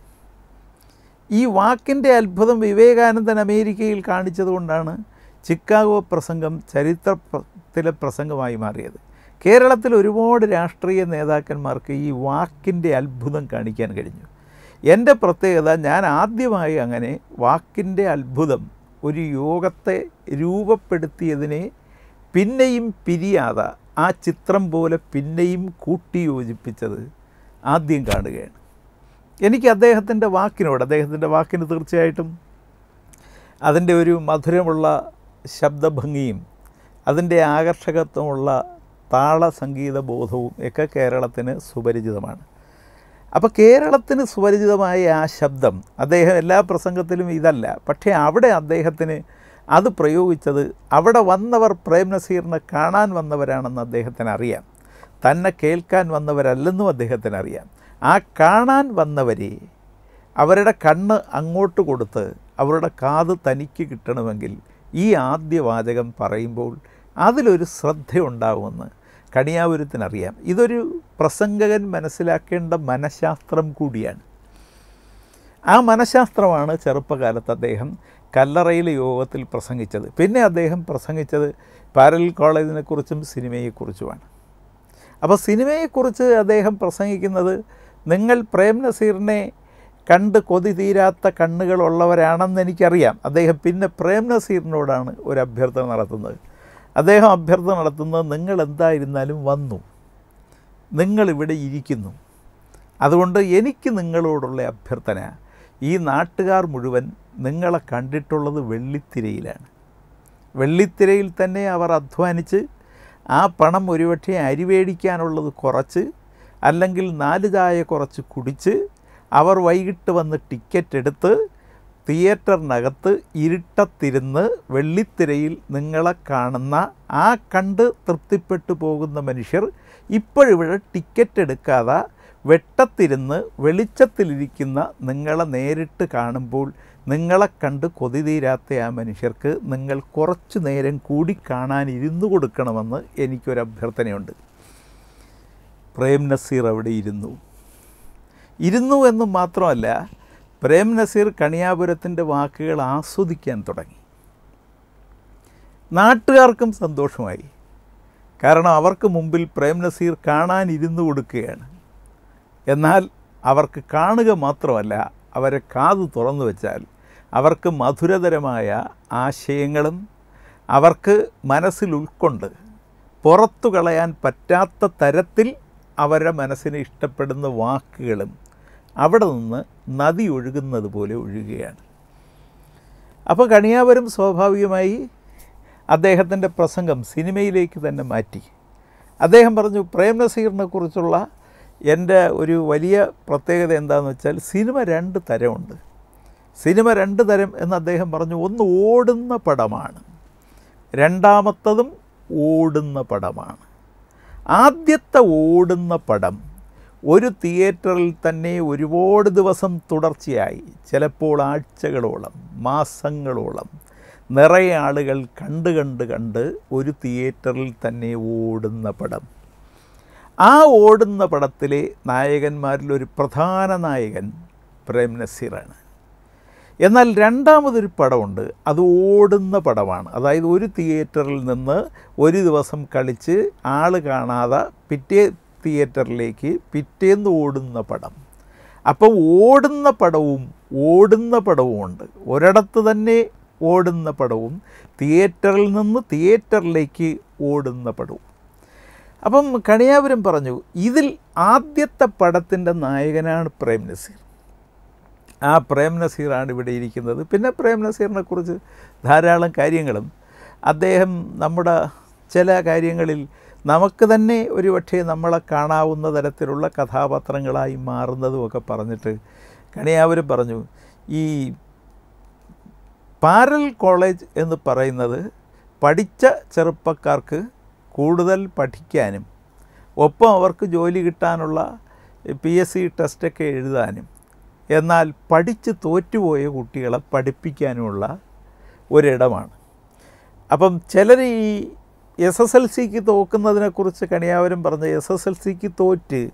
ഈ വാക്കിൻ്റെ അത്ഭുതം വിവേകാനന്ദൻ അമേരിക്കയിൽ കാണിച്ചതുകൊണ്ടാണ് ചിക്കാഗോ പ്രസംഗം ചരിത്രത്തിലെ പ്രസംഗമായി മാറിയത് കേരളത്തിൽ ഒരുപാട് രാഷ്ട്രീയ നേതാക്കന്മാർക്ക് ഈ വാക്കിൻ്റെ അത്ഭുതം കാണിക്കാൻ കഴിഞ്ഞു എൻ്റെ പ്രത്യേകത ഞാൻ ആദ്യമായി അങ്ങനെ വാക്കിൻ്റെ അത്ഭുതം ഒരു യോഗത്തെ രൂപപ്പെടുത്തിയതിനെ പിന്നെയും പിരിയാതെ ആ ചിത്രം പോലെ പിന്നെയും കൂട്ടിയോജിപ്പിച്ചത് ആദ്യം കാണുകയാണ് എനിക്ക് അദ്ദേഹത്തിൻ്റെ വാക്കിനോട് അദ്ദേഹത്തിൻ്റെ വാക്കിന് തീർച്ചയായിട്ടും അതിൻ്റെ ഒരു മധുരമുള്ള ശബ്ദഭംഗിയും അതിൻ്റെ ആകർഷകത്വമുള്ള താള സംഗീത ബോധവും ഒക്കെ കേരളത്തിന് സുപരിചിതമാണ് അപ്പോൾ കേരളത്തിന് സുപരിചിതമായ ആ ശബ്ദം അദ്ദേഹം എല്ലാ പ്രസംഗത്തിലും ഇതല്ല പക്ഷേ അവിടെ അദ്ദേഹത്തിന് അത് പ്രയോഗിച്ചത് അവിടെ വന്നവർ പ്രേം നസീറിനെ കാണാൻ വന്നവരാണെന്ന് അദ്ദേഹത്തിന് അറിയാം തന്നെ കേൾക്കാൻ വന്നവരല്ലെന്നും അദ്ദേഹത്തിന് അറിയാം ആ കാണാൻ വന്നവരെ അവരുടെ കണ്ണ് അങ്ങോട്ട് കൊടുത്ത് അവരുടെ കാത് തനിക്ക് കിട്ടണമെങ്കിൽ ഈ ആദ്യ വാചകം പറയുമ്പോൾ അതിലൊരു ശ്രദ്ധയുണ്ടാകുമെന്ന് കണിയാപുരത്തിനറിയാം ഇതൊരു പ്രസംഗകൻ മനസ്സിലാക്കേണ്ട മനഃശാസ്ത്രം കൂടിയാണ് ആ മനഃശാസ്ത്രമാണ് ചെറുപ്പകാലത്ത് അദ്ദേഹം കല്ലറയിലെ യോഗത്തിൽ പ്രസംഗിച്ചത് പിന്നെ അദ്ദേഹം പ്രസംഗിച്ചത് പാരൽ കോളേജിനെക്കുറിച്ചും സിനിമയെക്കുറിച്ചുമാണ് അപ്പോൾ സിനിമയെക്കുറിച്ച് അദ്ദേഹം പ്രസംഗിക്കുന്നത് നിങ്ങൾ പ്രേം നസീറിനെ കണ്ട് കൊതി തീരാത്ത കണ്ണുകളുള്ളവരാണെന്ന് എനിക്കറിയാം അദ്ദേഹം പിന്നെ പ്രേം നസീറിനോടാണ് ഒരു അഭ്യർത്ഥന നടത്തുന്നത് അദ്ദേഹം അഭ്യർത്ഥന നടത്തുന്നത് നിങ്ങൾ എന്തായിരുന്നാലും വന്നു നിങ്ങളിവിടെ ഇരിക്കുന്നു അതുകൊണ്ട് എനിക്ക് നിങ്ങളോടുള്ള അഭ്യർത്ഥന ഈ നാട്ടുകാർ മുഴുവൻ നിങ്ങളെ കണ്ടിട്ടുള്ളത് വെള്ളിത്തിരയിലാണ് വെള്ളിത്തിരയിൽ തന്നെ അവർ അധ്വാനിച്ച് ആ പണം ഒരുപക്ഷെ അരി മേടിക്കാനുള്ളത് കുറച്ച് അല്ലെങ്കിൽ നാല് ചായ കുറച്ച് കുടിച്ച് അവർ വൈകിട്ട് വന്ന് ടിക്കറ്റ് എടുത്ത് തിയേറ്ററിനകത്ത് ഇരുട്ടത്തിരുന്ന് വെള്ളിത്തിരയിൽ നിങ്ങളെ കാണുന്ന ആ കണ്ട് തൃപ്തിപ്പെട്ടു പോകുന്ന മനുഷ്യർ ഇപ്പോഴിവിടെ ടിക്കറ്റ് എടുക്കാതെ വെട്ടത്തിരുന്ന് വെളിച്ചത്തിലിരിക്കുന്ന നിങ്ങളെ നേരിട്ട് കാണുമ്പോൾ നിങ്ങളെ കണ്ട് കൊതി തീരാത്ത ആ മനുഷ്യർക്ക് നിങ്ങൾ കുറച്ചു നേരം കൂടി കാണാൻ ഇരുന്നു കൊടുക്കണമെന്ന് എനിക്കൊരു അഭ്യർത്ഥനയുണ്ട് പ്രേം നസീർ അവിടെ ഇരുന്നു ഇരുന്നു എന്ന് മാത്രമല്ല പ്രേം നസീർ കണിയാപുരത്തിൻ്റെ വാക്കുകൾ ആസ്വദിക്കാൻ തുടങ്ങി നാട്ടുകാർക്കും സന്തോഷമായി കാരണം അവർക്ക് മുമ്പിൽ പ്രേം നസീർ കാണാൻ ഇരുന്നു കൊടുക്കുകയാണ് എന്നാൽ അവർക്ക് കാണുക മാത്രമല്ല അവരെ കാതു തുറന്നു വെച്ചാൽ അവർക്ക് മധുരതരമായ ആശയങ്ങളും അവർക്ക് മനസ്സിൽ ഉൾക്കൊണ്ട് പുറത്തു കളയാൻ പറ്റാത്ത തരത്തിൽ അവരുടെ മനസ്സിന് ഇഷ്ടപ്പെടുന്ന വാക്കുകളും അവിടെ നിന്ന് നദി ഒഴുകുന്നത് പോലെ ഒഴുകുകയാണ് അപ്പോൾ കണിയാവരും സ്വാഭാവികമായി അദ്ദേഹത്തിൻ്റെ പ്രസംഗം സിനിമയിലേക്ക് തന്നെ മാറ്റി അദ്ദേഹം പറഞ്ഞു പ്രേം നസീറിനെ കുറിച്ചുള്ള എൻ്റെ ഒരു വലിയ പ്രത്യേകത എന്താണെന്ന് വെച്ചാൽ സിനിമ രണ്ട് തരമുണ്ട് സിനിമ രണ്ട് തരം എന്ന് അദ്ദേഹം പറഞ്ഞു ഒന്ന് ഓടുന്ന പടമാണ് രണ്ടാമത്തതും ഓടുന്ന പടമാണ് ആദ്യത്തെ ഓടുന്ന പടം ഒരു തിയേറ്ററിൽ തന്നെ ഒരുപാട് ദിവസം തുടർച്ചയായി ചിലപ്പോൾ ആഴ്ചകളോളം മാസങ്ങളോളം നിറയെ ആളുകൾ കണ്ട് കണ്ട് കണ്ട് ഒരു തിയേറ്ററിൽ തന്നെ ഓടുന്ന പടം ആ ഓടുന്ന പടത്തിലെ നായകന്മാരിൽ ഒരു പ്രധാന നായകൻ പ്രേം നസീറാണ് എന്നാൽ രണ്ടാമതൊരു പടമുണ്ട് അത് ഓടുന്ന പടമാണ് അതായത് ഒരു തിയേറ്ററിൽ നിന്ന് ഒരു ദിവസം കളിച്ച് ആൾ കാണാതെ പിറ്റേ തിയേറ്ററിലേക്ക് പിറ്റേന്ന് ഓടുന്ന പടം അപ്പം ഓടുന്ന പടവും ഓടുന്ന പടവുമുണ്ട് ഒരിടത്ത് തന്നെ ഓടുന്ന പടവും തിയേറ്ററിൽ നിന്ന് തിയേറ്ററിലേക്ക് ഓടുന്ന പടവും അപ്പം കണിയാപുരം പറഞ്ഞു ഇതിൽ ആദ്യത്തെ പടത്തിൻ്റെ നായകനാണ് പ്രേം നസീർ ആ പ്രേം നസീറാണ് ഇവിടെ ഇരിക്കുന്നത് പിന്നെ പ്രേം നസീറിനെ കുറിച്ച് ധാരാളം കാര്യങ്ങളും അദ്ദേഹം നമ്മുടെ ചില കാര്യങ്ങളിൽ നമുക്ക് തന്നെ ഒരു പക്ഷേ നമ്മളെ കാണാവുന്ന തരത്തിലുള്ള കഥാപാത്രങ്ങളായി മാറുന്നതുമൊക്കെ പറഞ്ഞിട്ട് കണിയാവരും പറഞ്ഞു ഈ പാരൽ കോളേജ് എന്ന് പറയുന്നത് പഠിച്ച ചെറുപ്പക്കാർക്ക് കൂടുതൽ പഠിക്കാനും ഒപ്പം അവർക്ക് ജോലി കിട്ടാനുള്ള പി എസ് സി ടെസ്റ്റൊക്കെ എഴുതാനും എന്നാൽ പഠിച്ച് തോറ്റുപോയ കുട്ടികളെ പഠിപ്പിക്കാനുമുള്ള ഒരിടമാണ് അപ്പം ചിലർ ഈ എസ് എസ് എൽ സിക്ക് തോക്കുന്നതിനെക്കുറിച്ച് കണിയാവരം പറഞ്ഞ എസ് എസ് എൽ സിക്ക് തോറ്റ്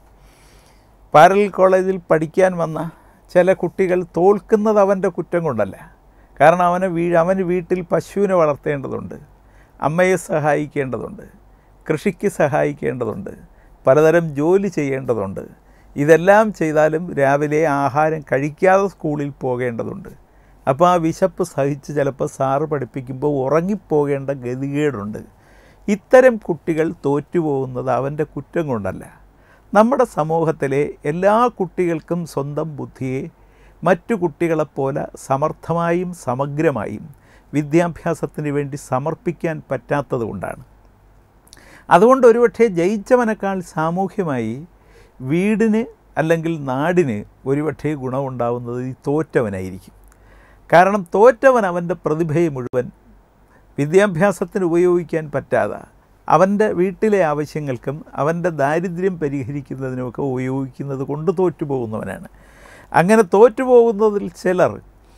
പാരൽ കോളേജിൽ പഠിക്കാൻ വന്ന ചില കുട്ടികൾ തോൽക്കുന്നത് അവൻ്റെ കുറ്റം കൊണ്ടല്ല കാരണം അവന് വീ അവന് വീട്ടിൽ പശുവിനെ വളർത്തേണ്ടതുണ്ട് അമ്മയെ സഹായിക്കേണ്ടതുണ്ട് കൃഷിക്ക് സഹായിക്കേണ്ടതുണ്ട് പലതരം ജോലി ചെയ്യേണ്ടതുണ്ട് ഇതെല്ലാം ചെയ്താലും രാവിലെ ആഹാരം കഴിക്കാതെ സ്കൂളിൽ പോകേണ്ടതുണ്ട് അപ്പോൾ ആ വിശപ്പ് സഹിച്ച് ചിലപ്പോൾ സാറ് പഠിപ്പിക്കുമ്പോൾ ഉറങ്ങിപ്പോകേണ്ട ഗതികേടുണ്ട് ഇത്തരം കുട്ടികൾ തോറ്റുപോകുന്നത് അവൻ്റെ കുറ്റം കൊണ്ടല്ല നമ്മുടെ സമൂഹത്തിലെ എല്ലാ കുട്ടികൾക്കും സ്വന്തം ബുദ്ധിയെ മറ്റു കുട്ടികളെപ്പോലെ സമർത്ഥമായും സമഗ്രമായും വിദ്യാഭ്യാസത്തിന് വേണ്ടി സമർപ്പിക്കാൻ പറ്റാത്തത് കൊണ്ടാണ് അതുകൊണ്ട് ഒരുപക്ഷെ ജയിച്ചവനേക്കാൾ സാമൂഹ്യമായി വീടിന് അല്ലെങ്കിൽ നാടിന് ഒരുപക്ഷെ ഗുണമുണ്ടാവുന്നത് ഈ തോറ്റവനായിരിക്കും കാരണം തോറ്റവൻ അവൻ്റെ പ്രതിഭയെ മുഴുവൻ വിദ്യാഭ്യാസത്തിന് ഉപയോഗിക്കാൻ പറ്റാതെ അവൻ്റെ വീട്ടിലെ ആവശ്യങ്ങൾക്കും അവൻ്റെ ദാരിദ്ര്യം പരിഹരിക്കുന്നതിനുമൊക്കെ ഉപയോഗിക്കുന്നത് കൊണ്ട് തോറ്റുപോകുന്നവനാണ് അങ്ങനെ തോറ്റുപോകുന്നതിൽ ചിലർ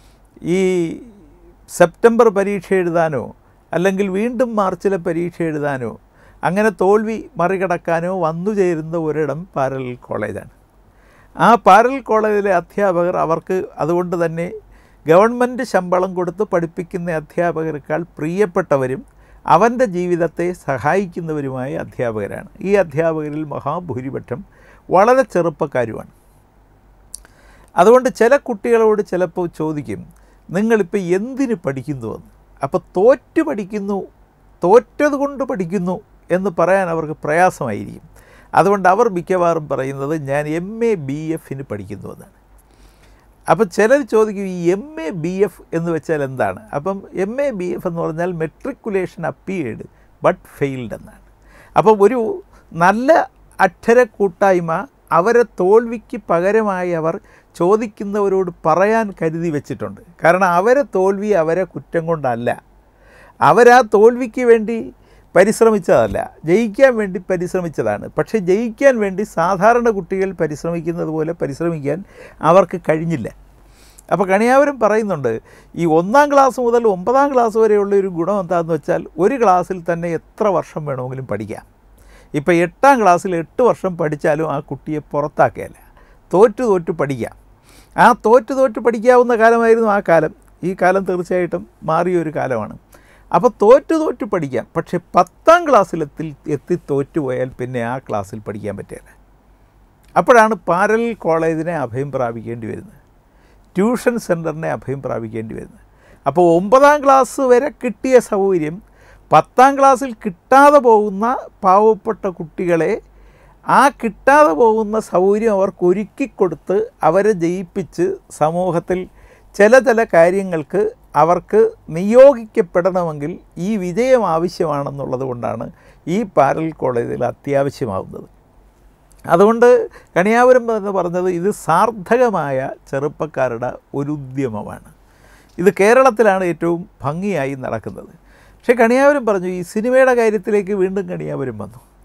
ഈ സെപ്റ്റംബർ പരീക്ഷ എഴുതാനോ അല്ലെങ്കിൽ വീണ്ടും മാർച്ചിലെ പരീക്ഷ എഴുതാനോ അങ്ങനെ തോൽവി മറികടക്കാനോ വന്നു ചേരുന്ന ഒരിടം പാരലൽ കോളേജാണ് ആ പാരലൽ കോളേജിലെ അധ്യാപകർ അവർക്ക് അതുകൊണ്ട് തന്നെ ഗവൺമെൻറ് ശമ്പളം കൊടുത്ത് പഠിപ്പിക്കുന്ന അധ്യാപകരെക്കാൾ പ്രിയപ്പെട്ടവരും അവൻ്റെ ജീവിതത്തെ സഹായിക്കുന്നവരുമായ അധ്യാപകരാണ് ഈ അധ്യാപകരിൽ മഹാഭൂരിപക്ഷം വളരെ ചെറുപ്പക്കാരുമാണ് അതുകൊണ്ട് ചില കുട്ടികളോട് ചിലപ്പോൾ ചോദിക്കും നിങ്ങളിപ്പോൾ എന്തിന് പഠിക്കുന്നുവെന്ന് അപ്പോൾ തോറ്റു പഠിക്കുന്നു തോറ്റത് കൊണ്ട് പഠിക്കുന്നു എന്ന് പറയാൻ അവർക്ക് പ്രയാസമായിരിക്കും അതുകൊണ്ട് അവർ മിക്കവാറും പറയുന്നത് ഞാൻ എം എ ബി എഫിന് പഠിക്കുന്നുവെന്നാണ് അപ്പം ചിലർ ചോദിക്കും ഈ എം എ ബി എഫ് എന്ന് വെച്ചാൽ എന്താണ് അപ്പം എം എ ബി എഫ് എന്ന് പറഞ്ഞാൽ മെട്രിക്കുലേഷൻ അപ്പിയേഡ് ബട്ട് ഫെയിൽഡ് എന്നാണ് അപ്പം ഒരു നല്ല അക്ഷര കൂട്ടായ്മ അവരെ തോൽവിക്ക് പകരമായി അവർ ചോദിക്കുന്നവരോട് പറയാൻ കരുതി വെച്ചിട്ടുണ്ട് കാരണം അവരെ തോൽവി അവരെ കുറ്റം കൊണ്ടല്ല അവരാ തോൽവിക്ക് വേണ്ടി പരിശ്രമിച്ചതല്ല ജയിക്കാൻ വേണ്ടി പരിശ്രമിച്ചതാണ് പക്ഷേ ജയിക്കാൻ വേണ്ടി സാധാരണ കുട്ടികൾ പരിശ്രമിക്കുന്നത് പോലെ പരിശ്രമിക്കാൻ അവർക്ക് കഴിഞ്ഞില്ല അപ്പോൾ കണിയാവരും പറയുന്നുണ്ട് ഈ ഒന്നാം ക്ലാസ് മുതൽ ഒമ്പതാം ക്ലാസ് വരെയുള്ള ഒരു ഗുണം എന്താണെന്ന് വെച്ചാൽ ഒരു ക്ലാസ്സിൽ തന്നെ എത്ര വർഷം വേണമെങ്കിലും പഠിക്കാം ഇപ്പോൾ എട്ടാം ക്ലാസ്സിൽ എട്ട് വർഷം പഠിച്ചാലും ആ കുട്ടിയെ പുറത്താക്കുകയല്ല തോറ്റു തോറ്റു പഠിക്കാം ആ തോറ്റു തോറ്റു പഠിക്കാവുന്ന കാലമായിരുന്നു ആ കാലം ഈ കാലം തീർച്ചയായിട്ടും മാറിയൊരു കാലമാണ് അപ്പോൾ തോറ്റു തോറ്റു പഠിക്കാം പക്ഷേ പത്താം ക്ലാസ്സിലെത്തി എത്തി തോറ്റുപോയാൽ പിന്നെ ആ ക്ലാസ്സിൽ പഠിക്കാൻ പറ്റില്ല അപ്പോഴാണ് പാരലൽ കോളേജിനെ അഭയം പ്രാപിക്കേണ്ടി വരുന്നത് ട്യൂഷൻ സെൻറ്ററിനെ അഭയം പ്രാപിക്കേണ്ടി വരുന്നത് അപ്പോൾ ഒമ്പതാം ക്ലാസ് വരെ കിട്ടിയ സൗകര്യം പത്താം ക്ലാസ്സിൽ കിട്ടാതെ പോകുന്ന പാവപ്പെട്ട കുട്ടികളെ ആ കിട്ടാതെ പോകുന്ന സൗകര്യം അവർക്ക് ഒരുക്കിക്കൊടുത്ത് അവരെ ജയിപ്പിച്ച് സമൂഹത്തിൽ ചില ചില കാര്യങ്ങൾക്ക് അവർക്ക് നിയോഗിക്കപ്പെടണമെങ്കിൽ ഈ വിജയം ആവശ്യമാണെന്നുള്ളത് കൊണ്ടാണ് ഈ പാരൽ കോളേജിൽ അത്യാവശ്യമാവുന്നത് അതുകൊണ്ട് കണിയാപുരം എന്ന് പറഞ്ഞത് ഇത് സാർത്ഥകമായ ചെറുപ്പക്കാരുടെ ഒരു ഉദ്യമമാണ് ഇത് കേരളത്തിലാണ് ഏറ്റവും ഭംഗിയായി നടക്കുന്നത് പക്ഷേ കണിയാപുരം പറഞ്ഞു ഈ സിനിമയുടെ കാര്യത്തിലേക്ക് വീണ്ടും കണിയാപുരം വന്നു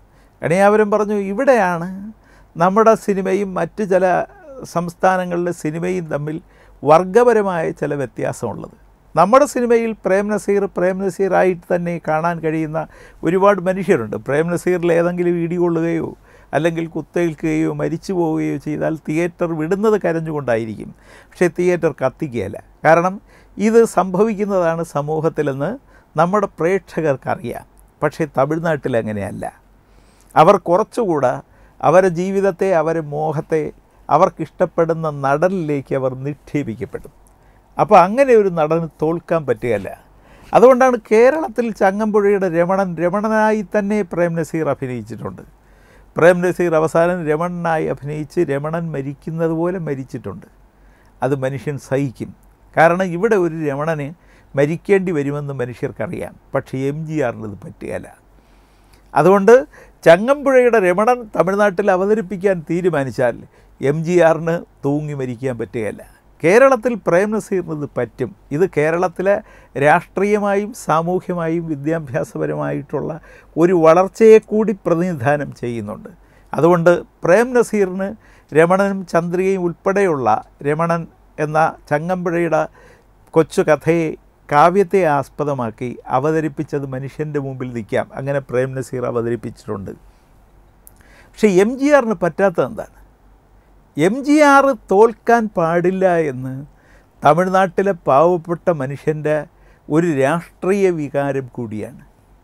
കണിയാപുരം പറഞ്ഞു ഇവിടെയാണ് നമ്മുടെ സിനിമയും മറ്റ് ചില സംസ്ഥാനങ്ങളിലെ സിനിമയും തമ്മിൽ വർഗപരമായ ചില വ്യത്യാസമുള്ളത് നമ്മുടെ സിനിമയിൽ പ്രേം നസീർ പ്രേം നസീറായിട്ട് തന്നെ കാണാൻ കഴിയുന്ന ഒരുപാട് മനുഷ്യരുണ്ട് പ്രേം നസീറിൽ ഏതെങ്കിലും ഇടികൊള്ളുകയോ അല്ലെങ്കിൽ കുത്തേൽക്കുകയോ മരിച്ചു പോവുകയോ ചെയ്താൽ തിയേറ്റർ വിടുന്നത് കരഞ്ഞുകൊണ്ടായിരിക്കും പക്ഷേ തിയേറ്റർ കത്തിക്കുകയല്ല കാരണം ഇത് സംഭവിക്കുന്നതാണ് സമൂഹത്തിലെന്ന് നമ്മുടെ പ്രേക്ഷകർക്കറിയാം പക്ഷേ തമിഴ്നാട്ടിൽ അങ്ങനെയല്ല അവർ കുറച്ചുകൂടെ അവരുടെ ജീവിതത്തെ അവരെ മോഹത്തെ അവർക്കിഷ്ടപ്പെടുന്ന നടനിലേക്ക് അവർ നിക്ഷേപിക്കപ്പെടും അപ്പോൾ അങ്ങനെ ഒരു നടന് തോൽക്കാൻ പറ്റുകയല്ല അതുകൊണ്ടാണ് കേരളത്തിൽ ചങ്ങമ്പുഴയുടെ രമണൻ രമണനായി തന്നെ പ്രേം നസീർ അഭിനയിച്ചിട്ടുണ്ട് പ്രേം നസീർ അവസാനം രമണനായി അഭിനയിച്ച് രമണൻ മരിക്കുന്നത് പോലെ മരിച്ചിട്ടുണ്ട് അത് മനുഷ്യൻ സഹിക്കും കാരണം ഇവിടെ ഒരു രമണന് മരിക്കേണ്ടി വരുമെന്ന് മനുഷ്യർക്കറിയാം പക്ഷേ എം ജി ആറിന് ഇത് പറ്റുകയില്ല അതുകൊണ്ട് ചങ്ങമ്പുഴയുടെ രമണൻ തമിഴ്നാട്ടിൽ അവതരിപ്പിക്കാൻ തീരുമാനിച്ചാൽ എം ജി ആറിന് തൂങ്ങി മരിക്കാൻ പറ്റുകയില്ല കേരളത്തിൽ പ്രേം നസീറിന് ഇത് പറ്റും ഇത് കേരളത്തിലെ രാഷ്ട്രീയമായും സാമൂഹ്യമായും വിദ്യാഭ്യാസപരമായിട്ടുള്ള ഒരു വളർച്ചയെ കൂടി പ്രതിനിധാനം ചെയ്യുന്നുണ്ട് അതുകൊണ്ട് പ്രേം നസീറിന് രമണനും ചന്ദ്രികയും ഉൾപ്പെടെയുള്ള രമണൻ എന്ന ചങ്ങമ്പുഴയുടെ കൊച്ചു കഥയെ കാവ്യത്തെ ആസ്പദമാക്കി അവതരിപ്പിച്ചത് മനുഷ്യൻ്റെ മുമ്പിൽ നിൽക്കാം അങ്ങനെ പ്രേം നസീർ അവതരിപ്പിച്ചിട്ടുണ്ട് പക്ഷേ എം ജി ആറിന് പറ്റാത്തത് എന്താണ് എം ജി ആർ തോൽക്കാൻ പാടില്ല എന്ന് തമിഴ്നാട്ടിലെ പാവപ്പെട്ട മനുഷ്യൻ്റെ ഒരു രാഷ്ട്രീയ വികാരം കൂടിയാണ്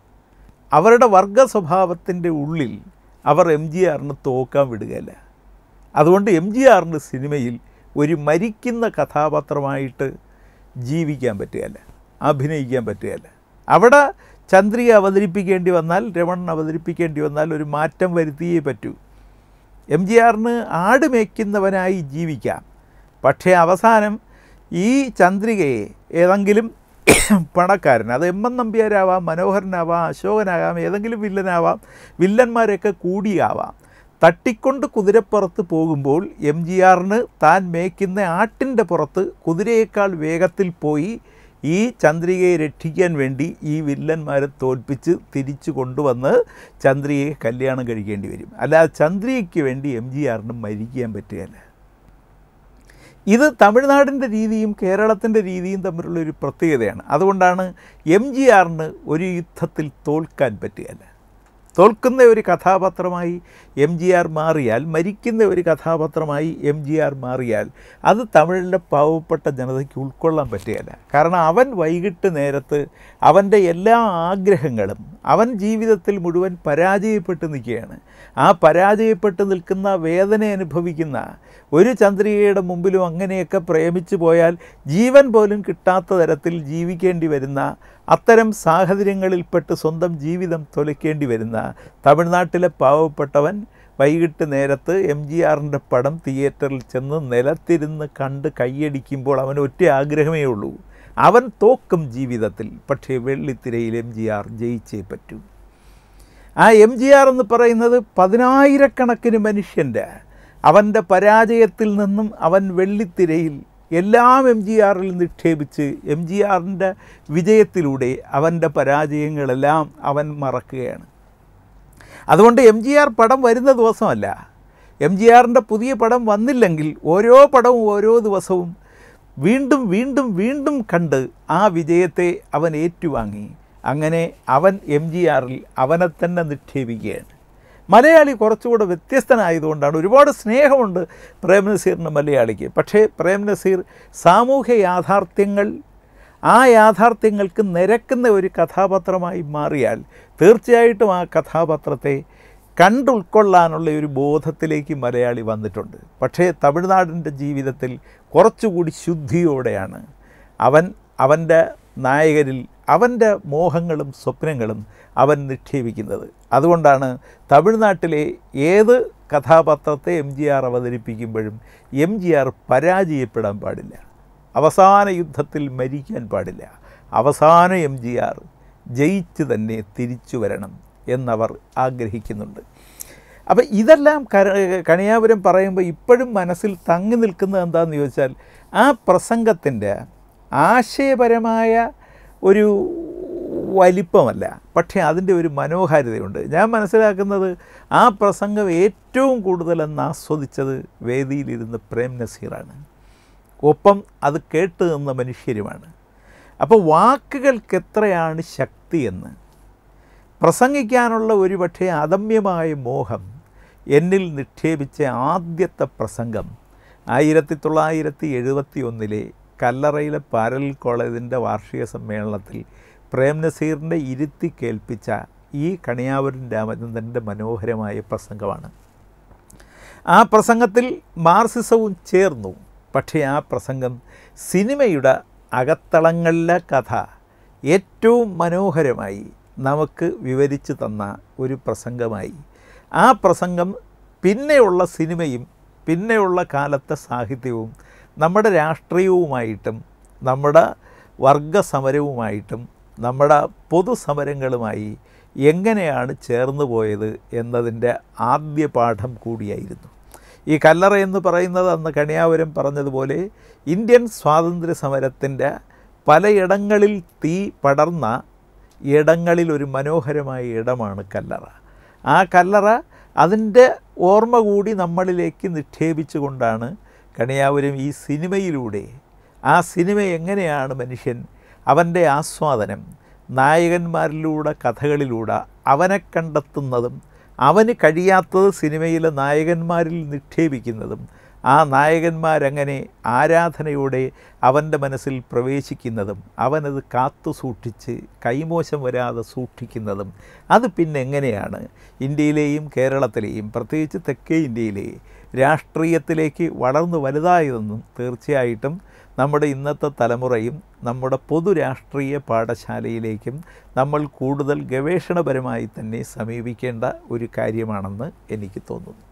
അവരുടെ വർഗ സ്വഭാവത്തിൻ്റെ ഉള്ളിൽ അവർ എം ജി ആറിന് തോക്കാൻ വിടുകയില്ല അതുകൊണ്ട് എം ജി ആറിൻ്റെ സിനിമയിൽ ഒരു മരിക്കുന്ന കഥാപാത്രമായിട്ട് ജീവിക്കാൻ പറ്റുകയില്ല അഭിനയിക്കാൻ പറ്റുകയില്ല അവിടെ ചന്ദ്രിക അവതരിപ്പിക്കേണ്ടി വന്നാൽ രമണൻ അവതരിപ്പിക്കേണ്ടി വന്നാൽ ഒരു മാറ്റം വരുത്തിയേ പറ്റൂ എം ജി ആറിന് ആട് മേയ്ക്കുന്നവനായി ജീവിക്കാം പക്ഷേ അവസാനം ഈ ചന്ദ്രികയെ ഏതെങ്കിലും പണക്കാരൻ അത് എം എൻ നമ്പ്യാരാവാം മനോഹരനാവാം അശോകനാകാം ഏതെങ്കിലും വില്ലനാവാം വില്ലന്മാരൊക്കെ കൂടിയാവാം തട്ടിക്കൊണ്ട് കുതിരപ്പുറത്ത് പോകുമ്പോൾ എം ജി ആറിന് താൻ മേയ്ക്കുന്ന ആട്ടിൻ്റെ പുറത്ത് കുതിരയേക്കാൾ വേഗത്തിൽ പോയി ഈ ചന്ദ്രികയെ രക്ഷിക്കാൻ വേണ്ടി ഈ വില്ലന്മാരെ തോൽപ്പിച്ച് തിരിച്ചു കൊണ്ടുവന്ന് ചന്ദ്രികയെ കല്യാണം കഴിക്കേണ്ടി വരും അല്ലാതെ ചന്ദ്രികയ്ക്ക് വേണ്ടി എം ജി ആറിന് മരിക്കാൻ പറ്റുകയില്ല ഇത് തമിഴ്നാടിൻ്റെ രീതിയും കേരളത്തിൻ്റെ രീതിയും തമ്മിലുള്ള ഒരു പ്രത്യേകതയാണ് അതുകൊണ്ടാണ് എം ജി ആറിന് ഒരു യുദ്ധത്തിൽ തോൽക്കാൻ പറ്റുകയില്ല തോൽക്കുന്ന ഒരു കഥാപാത്രമായി എം ജി ആർ മാറിയാൽ മരിക്കുന്ന ഒരു കഥാപാത്രമായി എം ജി ആർ മാറിയാൽ അത് തമിഴിലെ പാവപ്പെട്ട ജനതയ്ക്ക് ഉൾക്കൊള്ളാൻ പറ്റുകയില്ല കാരണം അവൻ വൈകിട്ട് നേരത്ത് അവൻ്റെ എല്ലാ ആഗ്രഹങ്ങളും അവൻ ജീവിതത്തിൽ മുഴുവൻ പരാജയപ്പെട്ട് നിൽക്കുകയാണ് ആ പരാജയപ്പെട്ട് നിൽക്കുന്ന വേദന അനുഭവിക്കുന്ന ഒരു ചന്ദ്രികയുടെ മുമ്പിലും അങ്ങനെയൊക്കെ പ്രേമിച്ചു പോയാൽ ജീവൻ പോലും കിട്ടാത്ത തരത്തിൽ ജീവിക്കേണ്ടി വരുന്ന അത്തരം സാഹചര്യങ്ങളിൽപ്പെട്ട് സ്വന്തം ജീവിതം തൊലയ്ക്കേണ്ടി വരുന്ന തമിഴ്നാട്ടിലെ പാവപ്പെട്ടവൻ വൈകിട്ട് നേരത്ത് എം ജി ആറിൻ്റെ പടം തിയേറ്ററിൽ ചെന്ന് നിലത്തിരുന്ന് കണ്ട് കൈയടിക്കുമ്പോൾ അവന് ഒറ്റ ആഗ്രഹമേ ഉള്ളൂ അവൻ തോക്കും ജീവിതത്തിൽ പക്ഷേ വെള്ളിത്തിരയിൽ എം ജി ആർ ജയിച്ചേ പറ്റൂ ആ എം ജി ആർ എന്ന് പറയുന്നത് പതിനായിരക്കണക്കിന് മനുഷ്യൻ്റെ അവൻ്റെ പരാജയത്തിൽ നിന്നും അവൻ വെള്ളിത്തിരയിൽ എല്ലാം എം ജി ആറിൽ നിക്ഷേപിച്ച് എം ജി ആറിൻ്റെ വിജയത്തിലൂടെ അവൻ്റെ പരാജയങ്ങളെല്ലാം അവൻ മറക്കുകയാണ് അതുകൊണ്ട് എം ജി ആർ പടം വരുന്ന ദിവസമല്ല എം ജി ആറിൻ്റെ പുതിയ പടം വന്നില്ലെങ്കിൽ ഓരോ പടവും ഓരോ ദിവസവും വീണ്ടും വീണ്ടും വീണ്ടും കണ്ട് ആ വിജയത്തെ അവൻ ഏറ്റുവാങ്ങി അങ്ങനെ അവൻ എം ജി ആറിൽ അവനെ തന്നെ നിക്ഷേപിക്കുകയാണ് മലയാളി കുറച്ചുകൂടെ വ്യത്യസ്തനായതുകൊണ്ടാണ് ഒരുപാട് സ്നേഹമുണ്ട് പ്രേം നസീറിന് മലയാളിക്ക് പക്ഷേ പ്രേം നസീർ സാമൂഹ്യ യാഥാർത്ഥ്യങ്ങൾ ആ യാഥാർത്ഥ്യങ്ങൾക്ക് നിരക്കുന്ന ഒരു കഥാപാത്രമായി മാറിയാൽ തീർച്ചയായിട്ടും ആ കഥാപാത്രത്തെ കണ്ടുൾക്കൊള്ളാനുള്ള ഒരു ബോധത്തിലേക്ക് മലയാളി വന്നിട്ടുണ്ട് പക്ഷേ തമിഴ്നാടിൻ്റെ ജീവിതത്തിൽ കുറച്ചുകൂടി ശുദ്ധിയോടെയാണ് അവൻ അവൻ്റെ നായകരിൽ അവൻ്റെ മോഹങ്ങളും സ്വപ്നങ്ങളും അവൻ നിക്ഷേപിക്കുന്നത് അതുകൊണ്ടാണ് തമിഴ്നാട്ടിലെ ഏത് കഥാപാത്രത്തെ എം ജി ആർ അവതരിപ്പിക്കുമ്പോഴും എം ജി ആർ പരാജയപ്പെടാൻ പാടില്ല അവസാന യുദ്ധത്തിൽ മരിക്കാൻ പാടില്ല അവസാന എം ജി ആർ ജയിച്ച് തന്നെ തിരിച്ചു വരണം എന്നവർ ആഗ്രഹിക്കുന്നുണ്ട് അപ്പം ഇതെല്ലാം കര കണിയാപുരം പറയുമ്പോൾ ഇപ്പോഴും മനസ്സിൽ തങ്ങി നിൽക്കുന്നത് എന്താണെന്ന് ചോദിച്ചാൽ ആ പ്രസംഗത്തിൻ്റെ ആശയപരമായ ഒരു വലിപ്പമല്ല പക്ഷേ അതിൻ്റെ ഒരു മനോഹാരിതയുണ്ട് ഞാൻ മനസ്സിലാക്കുന്നത് ആ പ്രസംഗം ഏറ്റവും കൂടുതലെന്ന് ആസ്വദിച്ചത് വേദിയിലിരുന്ന് പ്രേം നസീറാണ് ഒപ്പം അത് കേട്ട് നിന്ന മനുഷ്യരുമാണ് അപ്പോൾ വാക്കുകൾക്ക് എത്രയാണ് ശക്തിയെന്ന് പ്രസംഗിക്കാനുള്ള ഒരുപക്ഷെ അദമ്യമായ മോഹം എന്നിൽ നിക്ഷേപിച്ച ആദ്യത്തെ പ്രസംഗം ആയിരത്തി തൊള്ളായിരത്തി എഴുപത്തി ഒന്നിലെ കല്ലറയിലെ പാരലൽ കോളേജിൻ്റെ വാർഷിക സമ്മേളനത്തിൽ പ്രേം നസീറിൻ്റെ ഇരുത്തി കേൾപ്പിച്ച ഈ കണിയാവൂരൻ രാമചന്ദ്രൻ്റെ മനോഹരമായ പ്രസംഗമാണ് ആ പ്രസംഗത്തിൽ മാർസിസവും ചേർന്നു പക്ഷേ ആ പ്രസംഗം സിനിമയുടെ അകത്തളങ്ങളിലെ കഥ ഏറ്റവും മനോഹരമായി നമുക്ക് വിവരിച്ചു തന്ന ഒരു പ്രസംഗമായി ആ പ്രസംഗം പിന്നെയുള്ള സിനിമയും പിന്നെയുള്ള കാലത്തെ സാഹിത്യവും നമ്മുടെ രാഷ്ട്രീയവുമായിട്ടും നമ്മുടെ വർഗസമരവുമായിട്ടും നമ്മുടെ പൊതുസമരങ്ങളുമായി എങ്ങനെയാണ് ചേർന്നു പോയത് എന്നതിൻ്റെ ആദ്യ പാഠം കൂടിയായിരുന്നു ഈ കല്ലറ എന്ന് പറയുന്നത് അന്ന് കണിയാപുരം പറഞ്ഞതുപോലെ ഇന്ത്യൻ സ്വാതന്ത്ര്യ സമരത്തിൻ്റെ പലയിടങ്ങളിൽ തീ പടർന്ന ഇടങ്ങളിൽ ഒരു മനോഹരമായ ഇടമാണ് കല്ലറ ആ കല്ലറ അതിൻ്റെ ഓർമ്മ കൂടി നമ്മളിലേക്ക് നിക്ഷേപിച്ചുകൊണ്ടാണ് കണിയാപുരം ഈ സിനിമയിലൂടെ ആ സിനിമ എങ്ങനെയാണ് മനുഷ്യൻ അവൻ്റെ ആസ്വാദനം നായകന്മാരിലൂടെ കഥകളിലൂടെ അവനെ കണ്ടെത്തുന്നതും അവന് കഴിയാത്തത് സിനിമയിലെ നായകന്മാരിൽ നിക്ഷേപിക്കുന്നതും ആ നായകന്മാരങ്ങനെ ആരാധനയോടെ അവൻ്റെ മനസ്സിൽ പ്രവേശിക്കുന്നതും അവനത് കാത്തു സൂക്ഷിച്ച് കൈമോശം വരാതെ സൂക്ഷിക്കുന്നതും അത് പിന്നെ എങ്ങനെയാണ് ഇന്ത്യയിലെയും കേരളത്തിലെയും പ്രത്യേകിച്ച് തെക്കേ ഇന്ത്യയിലെ രാഷ്ട്രീയത്തിലേക്ക് വളർന്നു വലുതായതെന്നും തീർച്ചയായിട്ടും നമ്മുടെ ഇന്നത്തെ തലമുറയും നമ്മുടെ പൊതു രാഷ്ട്രീയ പാഠശാലയിലേക്കും നമ്മൾ കൂടുതൽ ഗവേഷണപരമായി തന്നെ സമീപിക്കേണ്ട ഒരു കാര്യമാണെന്ന് എനിക്ക് തോന്നുന്നു